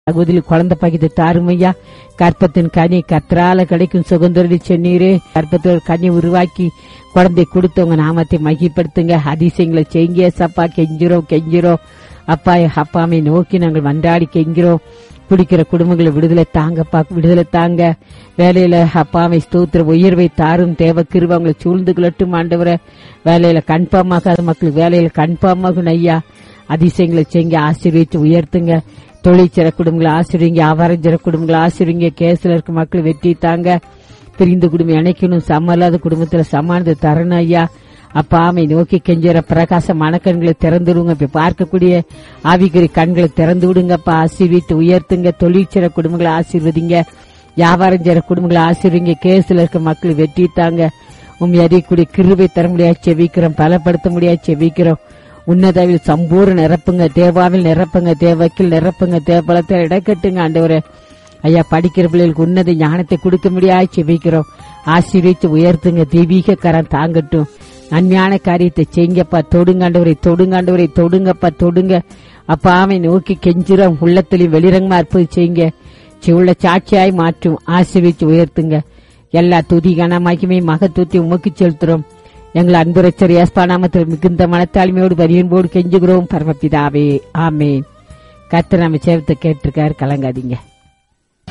சகோதரி குழந்தை பாக்கியத்தை தாருமையா கற்பத்தின் கனி கத்ரால கிடைக்கும் சுகந்தரடி சென்னீரே கற்பத்தோட கனி உருவாக்கி குழந்தை கொடுத்தவங்க நாமத்தை மகிப்படுத்துங்க அதிசயங்களை செய்யுங்க சப்பா கெஞ்சிரோம் கெஞ்சிரோம் அப்பா அப்பாமை நோக்கி நாங்கள் மன்றாடி கெஞ்சிரோம் குடிக்கிற குடும்பங்களை விடுதலை தாங்கப்பா விடுதலை தாங்க வேலையில அப்பாவை ஸ்தோத்திர உயர்வை தாரும் தேவ கிருப அவங்களை சூழ்ந்து கொள்ளட்டும் ஆண்டவரை வேலையில கன்ஃபார்மாக மக்களுக்கு வேலையில கன்ஃபார்மாகும் ஐயா அதிசயங்களை செய்யுங்க ஆசீர்வதித்து உயர்த்துங்க தொழிற்சிற குடும்பங்களை ஆசிரியங்க வியாபாரம் குடும்பங்களை ஆசிரியங்க கேஸ்ல இருக்க மக்கள் வெற்றி தாங்க பிரிந்து குடும்பம் இணைக்கணும் சமல்லாத குடும்பத்துல சமானத்தை தரணும் ஐயா அப்பா ஆமை நோக்கி கெஞ்சுற பிரகாச மனக்கண்களை திறந்துடுங்க இப்ப பார்க்கக்கூடிய ஆவிக்குறி கண்களை திறந்து விடுங்கப்பா ஆசீர்வித்து உயர்த்துங்க தொழிற்சிற குடும்பங்களை ஆசீர்வதிங்க வியாபாரம் செய்யற குடும்பங்களை ஆசீர்வதிங்க கேஸ்ல இருக்க மக்கள் வெற்றி தாங்க உண்மை அறியக்கூடிய கிருவை தர முடியாது செவிக்கிறோம் பலப்படுத்த முடியாது செவிக்கிறோம் உன்னதாவில் சம்பூர்ண நிரப்புங்க தேவாவில் நிரப்புங்க தேவக்கில் நிரப்புங்க தேவபலத்தை இடக்கட்டுங்க ஆண்டவரே ஐயா படிக்கிற பிள்ளைகளுக்கு உன்னத ஞானத்தை கொடுக்க முடியாது செபிக்கிறோம் ஆசீர்வித்து உயர்த்துங்க தெய்வீக கரம் தாங்கட்டும் நன்மையான காரியத்தை செய்யுங்கப்பா தொடுங்காண்டவரை தொடுங்காண்டவரை தொடுங்கப்பா தொடுங்க அப்பா ஆமை நோக்கி கெஞ்சிரோம் உள்ளத்திலையும் வெளிரங்கமா இருப்பது செய்யுங்க சிவுள்ள சாட்சியாய் மாற்றும் ஆசீர்வித்து உயர்த்துங்க எல்லா துதி கனமாக்கியுமே மகத்துவத்தை உமக்கு செலுத்துறோம் எங்கள் அன்புரச்சர் ஏஸ்பானாமத்தில் மிகுந்த மனத்தாழ்மையோடு வரியன்போடு கெஞ்சுகிறோம் பரமபிதாவே ஆமேன் கர்த்தர் நம்ம சேவத்தை கேட்டிருக்காரு கலங்காதீங்க